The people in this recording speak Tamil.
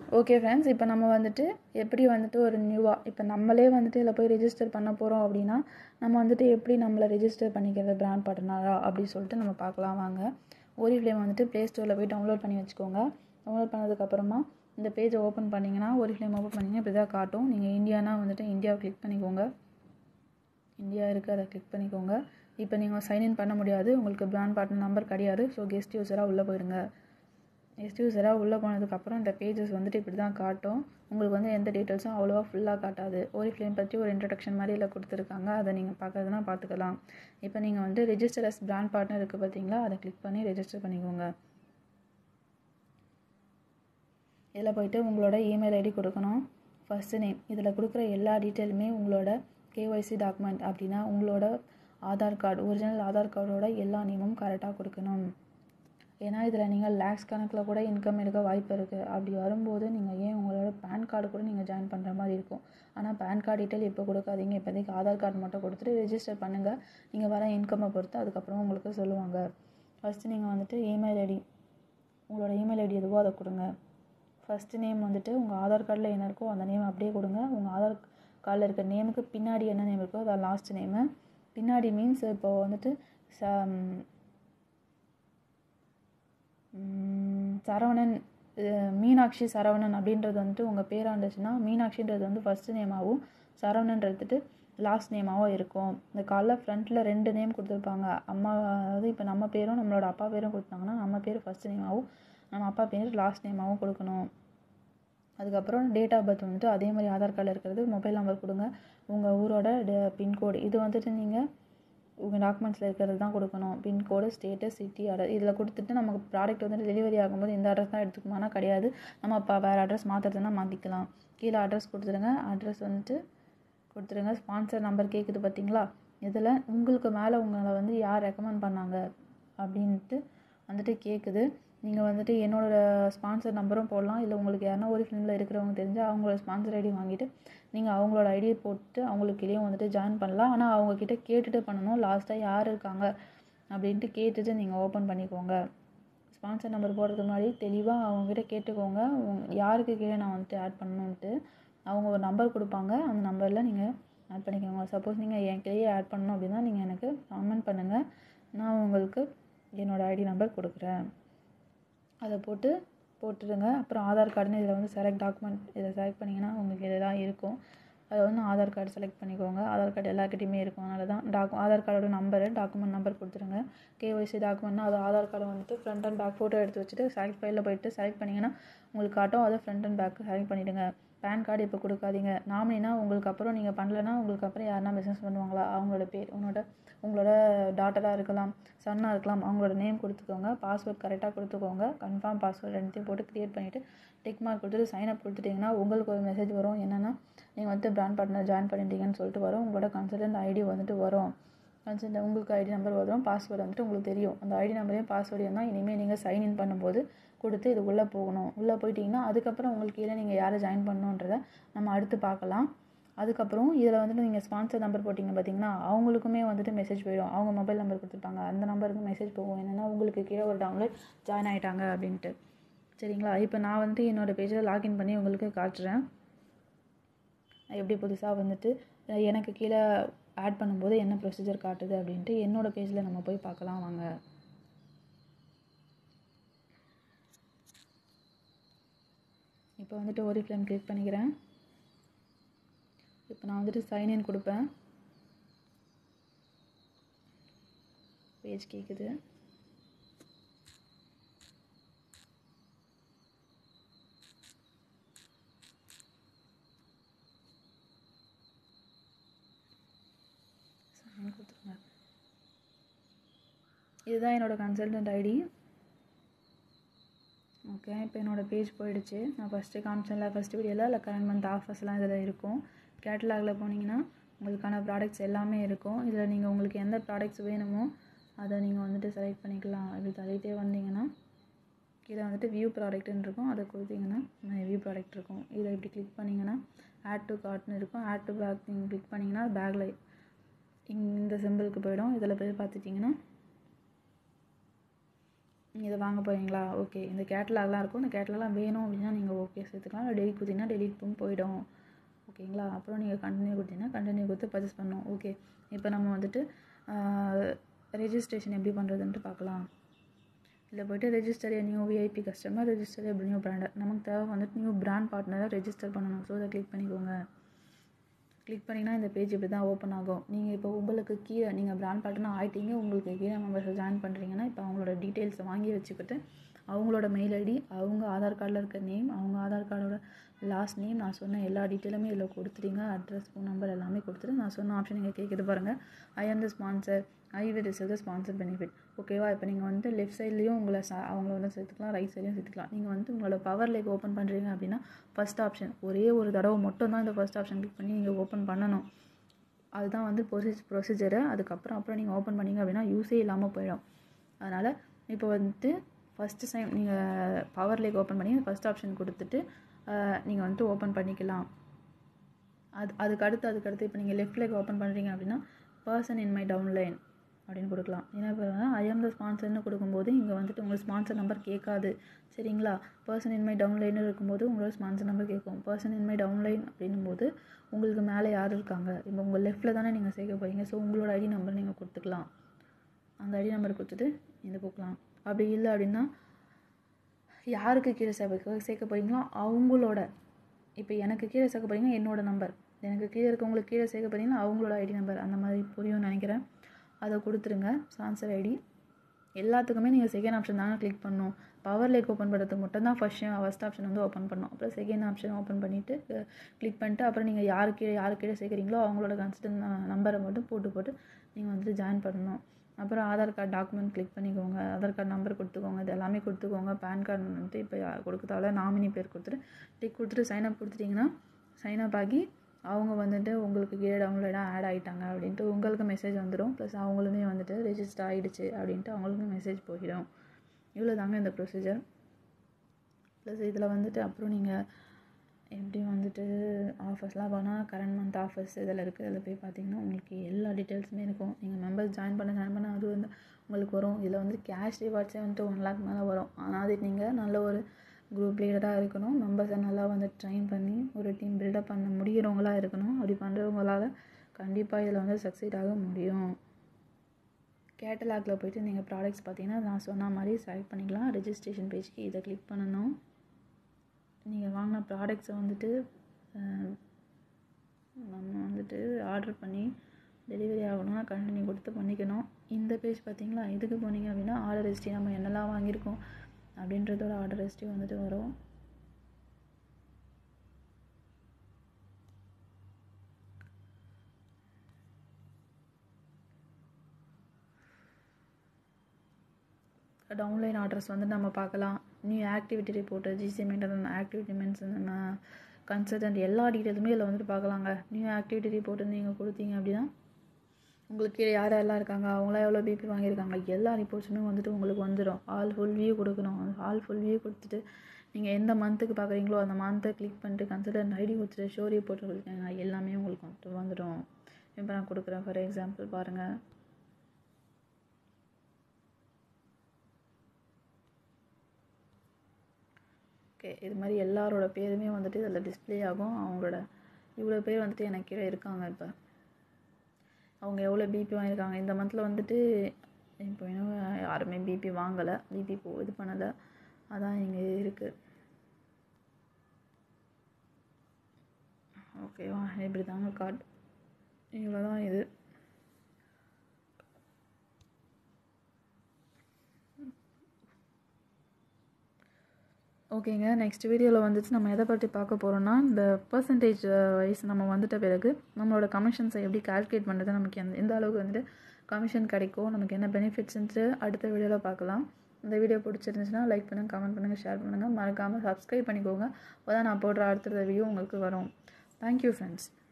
ஓகே ஃப்ரெண்ட்ஸ் இப்போ நம்ம வந்துட்டு எப்படி வந்துட்டு ஒரு நியூவாக இப்போ நம்மளே வந்துட்டு இதில் போய் ரெஜிஸ்டர் பண்ண போகிறோம் அப்படின்னா நம்ம வந்துட்டு எப்படி நம்மளை ரெஜிஸ்டர் பண்ணிக்கிறது பிராண்ட் பார்ட்னரா அப்படின்னு சொல்லிட்டு நம்ம பார்க்கலாம் வாங்க ஓரி ஃப்ளேம் வந்துட்டு ப்ளே ஸ்டோரில் போய் டவுன்லோட் பண்ணி வச்சுக்கோங்க டவுன்லோட் பண்ணதுக்கப்புறமா இந்த பேஜை ஓப்பன் பண்ணிங்கன்னா ஓரி ஃப்ளேம் ஓப்பன் பண்ணிங்கன்னா இப்படி தான் காட்டும் நீங்கள் இந்தியானா வந்துட்டு இந்தியாவை கிளிக் பண்ணிக்கோங்க இந்தியா இருக்குது அதை கிளிக் பண்ணிக்கோங்க இப்போ நீங்கள் சைன்இன் பண்ண முடியாது உங்களுக்கு பிராண்ட் பார்ட்னர் நம்பர் கிடையாது ஸோ கெஸ்ட் யூஸராக உள்ளே போயிடுங்க கெஸ்ட் யூஸராக உள்ளே போனதுக்கப்புறம் இந்த பேஜஸ் வந்துட்டு இப்படி தான் காட்டும் உங்களுக்கு வந்து எந்த டீட்டெயில்ஸும் அவ்வளோவா ஃபுல்லாக காட்டாது ஒரு ஃப்ளேம் பற்றி ஒரு இன்ட்ரடக்ஷன் மாதிரி இதில் கொடுத்துருக்காங்க அதை நீங்கள் பார்க்கறதுனா பார்த்துக்கலாம் இப்போ நீங்கள் வந்து ரெஜிஸ்டர் அஸ் பிராண்ட் பார்ட்னர் இருக்குது பார்த்தீங்களா அதை கிளிக் பண்ணி ரெஜிஸ்டர் பண்ணிக்கோங்க இதில் போயிட்டு உங்களோட இமெயில் ஐடி கொடுக்கணும் ஃபஸ்ட்டு நேம் இதில் கொடுக்குற எல்லா டீட்டெயிலுமே உங்களோட கேஒய்சி டாக்குமெண்ட் அப்படின்னா உங்களோட ஆதார் கார்டு ஒரிஜினல் ஆதார் கார்டோட எல்லா நேமும் கரெக்டாக கொடுக்கணும் ஏன்னா இதில் நீங்கள் லேக்ஸ் கணக்கில் கூட இன்கம் எடுக்க வாய்ப்பு இருக்குது அப்படி வரும்போது நீங்கள் ஏன் உங்களோட பேன் கார்டு கூட நீங்கள் ஜாயின் பண்ணுற மாதிரி இருக்கும் ஆனால் பேன் கார்டு டீட்டெயில் இப்போ கொடுக்காதீங்க இப்போதைக்கு ஆதார் கார்டு மட்டும் கொடுத்துட்டு ரெஜிஸ்டர் பண்ணுங்கள் நீங்கள் வர இன்கம்மை பொறுத்து அதுக்கப்புறம் உங்களுக்கு சொல்லுவாங்க ஃபஸ்ட்டு நீங்கள் வந்துட்டு இமெயில் ஐடி உங்களோட இமெயில் ஐடி எதுவோ அதை கொடுங்க ஃபஸ்ட்டு நேம் வந்துட்டு உங்கள் ஆதார் கார்டில் என்ன இருக்கோ அந்த நேம் அப்படியே கொடுங்க உங்கள் ஆதார் கார்டில் இருக்க நேமுக்கு பின்னாடி என்ன நேம் இருக்கோ அதான் லாஸ்ட் நேமு பின்னாடி மீன்ஸ் இப்போ வந்துட்டு ச சரவணன் மீனாட்சி சரவணன் அப்படின்றது வந்துட்டு உங்கள் பேராக இருந்துச்சுன்னா மீனாட்சின்றது வந்து ஃபஸ்ட்டு நேமாகவும் சரவணன்றதுட்டு லாஸ்ட் நேமாகவும் இருக்கும் இந்த காலில் ஃப்ரண்ட்டில் ரெண்டு நேம் கொடுத்துருப்பாங்க அம்மா அதாவது இப்போ நம்ம பேரும் நம்மளோட அப்பா பேரும் கொடுத்தாங்கன்னா நம்ம பேர் ஃபஸ்ட் நேமாகவும் நம்ம அப்பா பேர் லாஸ்ட் நேமாகவும் கொடுக்கணும் அதுக்கப்புறம் டேட் ஆஃப் பர்த் வந்துட்டு அதே மாதிரி ஆதார் கார்டில் இருக்கிறது மொபைல் நம்பர் கொடுங்க உங்கள் ஊரோட பின்கோடு இது வந்துட்டு நீங்கள் உங்கள் டாக்குமெண்ட்ஸில் இருக்கிறது தான் கொடுக்கணும் பின்கோடு ஸ்டேட்டு சிட்டி அட்ரஸ் இதில் கொடுத்துட்டு நமக்கு ப்ராடக்ட் வந்துட்டு டெலிவரி ஆகும்போது இந்த அட்ரஸ் தான் எடுத்துக்குமானா கிடையாது நம்ம இப்போ வேறு அட்ரஸ் மாற்றுறதுனா மாற்றிக்கலாம் கீழே அட்ரஸ் கொடுத்துருங்க அட்ரஸ் வந்துட்டு கொடுத்துருங்க ஸ்பான்சர் நம்பர் கேட்குது பார்த்தீங்களா இதில் உங்களுக்கு மேலே உங்களை வந்து யார் ரெக்கமெண்ட் பண்ணாங்க அப்படின்ட்டு வந்துட்டு கேட்குது நீங்கள் வந்துட்டு என்னோடய ஸ்பான்சர் நம்பரும் போடலாம் இல்லை உங்களுக்கு யாருன்னா ஒரு ஃபிலிமில் இருக்கிறவங்க தெரிஞ்சால் அவங்களோட ஸ்பான்சர் ஐடி வாங்கிட்டு நீங்கள் அவங்களோட ஐடியை போட்டு அவங்களுக்கு கீழே வந்துட்டு ஜாயின் பண்ணலாம் ஆனால் அவங்கக்கிட்ட கேட்டுட்டு பண்ணணும் லாஸ்ட்டாக யார் இருக்காங்க அப்படின்ட்டு கேட்டுட்டு நீங்கள் ஓப்பன் பண்ணிக்கோங்க ஸ்பான்சர் நம்பர் போடுறதுக்கு முன்னாடி தெளிவாக அவங்கக்கிட்ட கேட்டுக்கோங்க யாருக்கு கீழே நான் வந்துட்டு ஆட் பண்ணணுன்ட்டு அவங்க ஒரு நம்பர் கொடுப்பாங்க அந்த நம்பரில் நீங்கள் ஆட் பண்ணிக்கோங்க சப்போஸ் நீங்கள் என் கீழே ஆட் பண்ணணும் அப்படின்னா நீங்கள் எனக்கு கமெண்ட் பண்ணுங்கள் நான் உங்களுக்கு என்னோடய ஐடி நம்பர் கொடுக்குறேன் அதை போட்டு போட்டுடுங்க அப்புறம் ஆதார் கார்டுன்னு இதில் வந்து செலக்ட் டாக்குமெண்ட் இதை செலக்ட் பண்ணிங்கன்னா உங்களுக்கு இதெல்லாம் இருக்கும் அதை வந்து ஆதார் கார்டு செலக்ட் பண்ணிக்கோங்க ஆதார் கார்டு எல்லாருக்கிட்டையுமே இருக்கும் அதனால தான் டாக் ஆதார் கார்டோட நம்பரு டாக்குமெண்ட் நம்பர் கொடுத்துருங்க கேஒய்சி டாக்குமெண்ட்னா அது ஆதார் கார்டை வந்துட்டு ஃப்ரண்ட் அண்ட் பேக் ஃபோட்டோ எடுத்து வச்சுட்டு செலக்ட் ஃபைலில் போயிட்டு செலக்ட் பண்ணிங்கன்னா உங்களுக்கு காட்டும் அதை ஃப்ரண்ட் அண்ட் பேக் செலக்ட் பண்ணிவிடுங்க பேன் கார்டு இப்போ கொடுக்காதீங்க நாமினா உங்களுக்கு அப்புறம் நீங்கள் பண்ணலன்னா உங்களுக்கு அப்புறம் யாருனா பிஸ்னஸ் பண்ணுவாங்களா அவங்களோட பேர் உன்னோட உங்களோட டாட்டராக இருக்கலாம் சன்னாக இருக்கலாம் அவங்களோட நேம் கொடுத்துக்கோங்க பாஸ்வேர்ட் கரெக்டாக கொடுத்துக்கோங்க கன்ஃபார்ம் பாஸ்வேர்ட் ரெண்டுத்தையும் போட்டு க்ரியேட் பண்ணிவிட்டு டிக் மார்க் கொடுத்துட்டு சைன் அப் கொடுத்துட்டிங்கன்னா உங்களுக்கு ஒரு மெசேஜ் வரும் என்னென்னா நீங்கள் வந்து பிராண்ட் பார்ட்னர் ஜாயின் பண்ணிட்டீங்கன்னு சொல்லிட்டு வரும் உங்களோட கன்சல்டன்ட் ஐடி வந்துட்டு வரும் கன்சல்ட் உங்களுக்கு ஐடி நம்பர் வரும் பாஸ்வேர்டு வந்துட்டு உங்களுக்கு தெரியும் அந்த ஐடி நம்பரையும் பாஸ்வேர்டையும் தான் இனிமேல் நீங்கள் சைன்இன் பண்ணும்போது கொடுத்து இது உள்ளே போகணும் உள்ளே போயிட்டீங்கன்னா அதுக்கப்புறம் உங்களுக்கு கீழே நீங்கள் யாரை ஜாயின் பண்ணணுன்றதை நம்ம அடுத்து பார்க்கலாம் அதுக்கப்புறம் இதில் வந்துட்டு நீங்கள் ஸ்பான்சர் நம்பர் போட்டிங்க பார்த்தீங்கன்னா அவங்களுக்குமே வந்துட்டு மெசேஜ் போயிடும் அவங்க மொபைல் நம்பர் கொடுத்துருப்பாங்க அந்த நம்பருக்கு மெசேஜ் போகும் என்னென்னா உங்களுக்கு கீழே ஒரு டவுன்லோட் ஜாயின் ஆகிட்டாங்க அப்படின்ட்டு சரிங்களா இப்போ நான் வந்துட்டு என்னோடய பேஜில் லாகின் பண்ணி உங்களுக்கு காட்டுறேன் எப்படி புதுசாக வந்துட்டு எனக்கு கீழே ஆட் பண்ணும்போது என்ன ப்ரொசீஜர் காட்டுது அப்படின்ட்டு என்னோடய பேஜில் நம்ம போய் பார்க்கலாம் வாங்க இப்போ வந்துட்டு ஒரு ஃபிலிம் கிளிக் பண்ணிக்கிறேன் இப்போ நான் வந்துட்டு சைன்இன் கொடுப்பேன் பேஜ் கேட்குது சைன் கொடுத்துருங்க இதுதான் என்னோடய கன்சல்டன்ட் ஐடி ஓகே இப்போ என்னோடய பேஜ் போயிடுச்சு நான் ஃபஸ்ட்டு காமிச்சேன்ல ஃபஸ்ட்டு வீடியோவில் இல்லை கரண்ட் மந்த் ஆஃபர்ஸ்லாம் இதில் இருக்கும் கேட்டலாகில் போனீங்கன்னா உங்களுக்கான ப்ராடக்ட்ஸ் எல்லாமே இருக்கும் இதில் நீங்கள் உங்களுக்கு எந்த ப்ராடக்ட்ஸ் வேணுமோ அதை நீங்கள் வந்துட்டு செலக்ட் பண்ணிக்கலாம் இப்படி தள்ளிட்டே வந்தீங்கன்னா கீழே வந்துட்டு வியூ ப்ராடக்ட்னு இருக்கும் அதை கொடுத்தீங்கன்னா வியூ ப்ராடக்ட் இருக்கும் இதை இப்படி கிளிக் பண்ணிங்கன்னா ஆட் டு கார்ட்னு இருக்கும் ஆட் டு பேக் நீங்கள் கிளிக் பண்ணிங்கன்னா பேக்கில் இந்த சிம்பிளுக்கு போயிடும் இதில் போய் பார்த்துட்டிங்கன்னா இதை வாங்க போகிறீங்களா ஓகே இந்த கேட்டலாக்லாம் இருக்கும் இந்த கேட்டலாக்லாம் வேணும் அப்படின்னா நீங்கள் ஓகே சேர்த்துக்கலாம் டெலிட் கொடுத்தீங்கன்னா டெலிட் பண்ணி போயிடும் ஓகேங்களா அப்புறம் நீங்கள் கண்டினியூ கொடுத்தீங்கன்னா கண்டினியூ கொடுத்து பர்ச்சேஸ் பண்ணணும் ஓகே இப்போ நம்ம வந்துட்டு ரெஜிஸ்ட்ரேஷன் எப்படி பண்ணுறதுன்ட்டு பார்க்கலாம் இதில் போய்ட்டு register new VIP customer register எப்படி நியூ பிராண்டர் நமக்கு தேவை வந்துட்டு நியூ பிராண்ட் பார்ட்னரை ரெஜிஸ்டர் பண்ணணும் ஸோ அதை கிளிக் பண்ணிக்கோங்க கிளிக் பண்ணிங்கன்னா இந்த பேஜ் இப்படி தான் ஓப்பன் ஆகும் நீங்கள் இப்போ உங்களுக்கு கீழே நீங்கள் பிராண்ட் பார்ட்னர் ஆகிட்டீங்க உங்களுக்கு கீழே மெம்பர்ஸை ஜாயின் பண்ணுறீங்கன்னா இப்போ அவங்களோட டீட்டெயில்ஸை வாங்கி வச்சுக்கிட்டு அவங்களோட மெயில் ஐடி அவங்க ஆதார் கார்டில் இருக்க நேம் அவங்க ஆதார் கார்டோட லாஸ்ட் நேம் நான் சொன்ன எல்லா டீட்டெயிலுமே இதில் கொடுத்துட்டீங்க அட்ரஸ் ஃபோன் நம்பர் எல்லாமே கொடுத்துட்டு நான் சொன்ன ஆப்ஷன் நீங்கள் கேட்குது பாருங்கள் I am the sponsor I will receive the sponsor benefit ஓகேவா இப்போ நீங்கள் வந்து லெஃப்ட் சைட்லேயும் உங்களை ச அவங்கள வந்து சேர்த்துக்கலாம் ரைட் சைட்லையும் சேர்த்துக்கலாம் நீங்கள் வந்து உங்களோட பவர் லேக் ஓப்பன் பண்ணுறீங்க அப்படின்னா ஃபஸ்ட் ஆப்ஷன் ஒரே ஒரு தடவை மட்டும் தான் இந்த ஃபஸ்ட் ஆப்ஷன் கிளிக் பண்ணி நீங்கள் ஓப்பன் பண்ணணும் அதுதான் வந்து ப்ரொசீஜ் ப்ரொசீஜரு அதுக்கப்புறம் அப்புறம் நீங்கள் ஓப்பன் பண்ணிங்க அப்படின்னா யூஸே இல்லாமல் போயிடும் அதனால் இப்போ வந்துட்டு ஃபஸ்ட்டு டைம் நீங்கள் பவர் லேக் ஓப்பன் பண்ணி ஃபஸ்ட் ஆப்ஷன் கொடுத்துட்டு நீங்கள் வந்துட்டு ஓப்பன் பண்ணிக்கலாம் அது அதுக்கு அடுத்து அதுக்கு அடுத்து இப்போ நீங்கள் லெஃப்ட் லேக் ஓப்பன் பண்ணுறீங்க அப்படின்னா பர்சன் இன் மை டவுன்லைன் அப்படின்னு கொடுக்கலாம் ஏன்னா இப்போ ஐ ஆம் த ஸ்பான்சர்னு கொடுக்கும்போது இங்கே வந்துட்டு உங்களுக்கு ஸ்பான்சர் நம்பர் கேட்காது சரிங்களா பர்சன் இன் மை டவுன்லைன் இருக்கும்போது உங்களோட ஸ்பான்சர் நம்பர் கேட்கும் பர்சன் இன் மை டவுன்லைன் அப்படின்னும் போது உங்களுக்கு மேலே யார் இருக்காங்க இப்போ உங்கள் லெஃப்ட்டில் தானே நீங்கள் சேர்க்க போகிறீங்க ஸோ உங்களோட ஐடி நம்பர் நீங்கள் கொடுத்துக்கலாம் அந்த ஐடி நம்பர் கொடுத்துட்டு இந்த கொடுக்கலாம் அப்படி இல்லை அப்படின்னா யாருக்கு கீழே சேர்க்க சேர்க்க போகிறீங்களோ அவங்களோட இப்போ எனக்கு கீழே சேர்க்க போகிறீங்க என்னோட நம்பர் எனக்கு கீழே இருக்கவங்களுக்கு கீழே சேர்க்க போகிறீங்கன்னா அவங்களோட ஐடி நம்பர் அந்த மாதிரி புரியும்னு நினைக்கிறேன் அதை கொடுத்துருங்க ஸ்பான்சர் ஐடி எல்லாத்துக்குமே நீங்கள் செகண்ட் ஆப்ஷன் தாங்க கிளிக் பண்ணணும் பவர் லேக் ஓப்பன் பண்ணுறதுக்கு மட்டும் தான் ஃபஸ்ட் ஃபஸ்ட் ஆப்ஷன் வந்து ஓப்பன் பண்ணணும் அப்புறம் செகண்ட் ஆப்ஷன் ஓப்பன் பண்ணிவிட்டு கிளிக் பண்ணிட்டு அப்புறம் நீங்கள் யாரு கீழே யாரு கீழே சேர்க்குறீங்களோ அவங்களோட கன்சிஸ்டன் நம்பரை மட்டும் போட்டு போட்டு நீங்கள் வந்துட்டு ஜாயின் பண்ணணும் அப்புறம் ஆதார் கார்டு டாக்குமெண்ட் கிளிக் பண்ணிக்கோங்க ஆதார் கார்டு நம்பர் கொடுத்துக்கோங்க இது எல்லாமே கொடுத்துக்கோங்க பேன் கார்டு வந்துட்டு இப்போ கொடுக்கத்தால நாமினி பேர் கொடுத்துட்டு டிக் கொடுத்துட்டு சைன் அப் கொடுத்துட்டிங்கன்னா சைன் அப் ஆகி அவங்க வந்துட்டு உங்களுக்கு கீழே டவுன்லோடாக ஆட் ஆகிட்டாங்க அப்படின்ட்டு உங்களுக்கு மெசேஜ் வந்துடும் ப்ளஸ் அவங்களுமே வந்துட்டு ரெஜிஸ்டர் ஆகிடுச்சு அப்படின்ட்டு அவங்களுக்கும் மெசேஜ் போயிடும் இவ்வளோ தாங்க இந்த ப்ரொசீஜர் ப்ளஸ் இதில் வந்துட்டு அப்புறம் நீங்கள் எப்படி வந்துட்டு ஆஃபர்ஸ்லாம் போனால் கரண்ட் மந்த் ஆஃபர்ஸ் இதில் இருக்குது இதில் போய் பார்த்தீங்கன்னா உங்களுக்கு எல்லா டீட்டெயில்ஸுமே இருக்கும் நீங்கள் மெம்பர்ஸ் ஜாயின் பண்ண ஜாயின் பண்ண அது வந்து உங்களுக்கு வரும் இதில் வந்து கேஷ் ரிவார்ட்ஸே வந்துட்டு ஒன் லேக் மேலே வரும் ஆனால் அது நீங்கள் நல்ல ஒரு குரூப் லீடராக இருக்கணும் மெம்பர்ஸை நல்லா வந்து ட்ரைன் பண்ணி ஒரு டீம் பில்டப் பண்ண முடிகிறவங்களா இருக்கணும் அப்படி பண்ணுறவங்களால கண்டிப்பாக இதில் வந்து சக்சீட் ஆக முடியும் கேட்டலாகில் போய்ட்டு நீங்கள் ப்ராடக்ட்ஸ் பார்த்தீங்கன்னா நான் சொன்ன மாதிரி செலக்ட் பண்ணிக்கலாம் ரெஜிஸ்ட்ரேஷன் பேஜ்க்கு இதை கிளிக் பண்ணணும் நீங்கள் வாங்கின ப்ராடக்ட்ஸை வந்துட்டு நம்ம வந்துட்டு ஆர்டர் பண்ணி டெலிவரி ஆகணும்னா கண்டினியூ கொடுத்து பண்ணிக்கணும் இந்த பேஜ் பார்த்தீங்களா இதுக்கு போனீங்க அப்படின்னா ஆர்டர் ஹிஸ்ட்ரி நம்ம என்னெல்லாம் வாங்கியிருக்கோம் அப்படின்றதோட ஆர்டர் ஹிஸ்ட்ரி வந்துட்டு வரும் டவுன்லைன் ஆர்டர்ஸ் வந்து நம்ம பார்க்கலாம் new activity report GC maintenance activity மென்ஸ் கன்சல்டன்ட் எல்லா டீட்டெயிலுமே இதில் வந்துட்டு பார்க்கலாங்க நியூ ஆக்டிவிட்டி ரிப்போர்ட்டு நீங்கள் கொடுத்தீங்க அப்படின்னா உங்களுக்கு கீழே யார் யாரெல்லாம் இருக்காங்க அவங்களாம் எவ்வளோ பிபி வாங்கியிருக்காங்க எல்லா ரிப்போர்ட்ஸுமே வந்துட்டு உங்களுக்கு வந்துடும் ஆல் ஃபுல் வியூ கொடுக்கணும் ஆல் ஃபுல் வியூ கொடுத்துட்டு நீங்கள் எந்த மந்த்துக்கு பார்க்குறீங்களோ அந்த மந்த்தை கிளிக் பண்ணிட்டு கன்சல்டன்ட் ஐடி கொடுத்துட்டு ஷோ ரிப்போர்ட் கொடுத்தீங்க எல்லாமே உங்களுக்கு வந்துட்டு வந்துடும் இப்போ நான் கொடுக்குறேன் ஃபார் எக்ஸாம்பிள் பாருங்கள் ஓகே இது மாதிரி எல்லாரோட பேருமே வந்துட்டு இதில் டிஸ்பிளே ஆகும் அவங்களோட இவ்வளோ பேர் வந்துட்டு எனக்கு கீழே இருக்காங்க இப்போ அவங்க எவ்வளோ பிபி வாங்கியிருக்காங்க இந்த மந்தில் வந்துட்டு இப்போ இன்னும் யாருமே பிபி வாங்கலை பிபி போ இது பண்ணலை அதான் இங்கே இருக்குது ஓகேவா இப்படி தாங்க கார்டு இவ்வளோ தான் இது ஓகேங்க நெக்ஸ்ட் வீடியோவில் வந்துட்டு நம்ம எதை பற்றி பார்க்க போகிறோம்னா இந்த பர்சன்டேஜ் வைஸ் நம்ம வந்துட்ட பிறகு நம்மளோட கமிஷன்ஸை எப்படி கால்குலேட் பண்ணுறது நமக்கு எந்த எந்த அளவுக்கு வந்துட்டு கமிஷன் கிடைக்கும் நமக்கு என்ன பெனிஃபிட்ஸ்ன்ட்டு அடுத்த வீடியோவில் பார்க்கலாம் இந்த வீடியோ பிடிச்சிருந்துச்சுன்னா லைக் பண்ணுங்கள் கமெண்ட் பண்ணுங்கள் ஷேர் பண்ணுங்கள் மறக்காமல் சப்ஸ்கிரைப் பண்ணிக்கோங்க அப்போ தான் நான் போடுற அடுத்த வீடியோ உங்களுக்கு வரும் தேங்க்யூ ஃப்ரெண்ட்ஸ்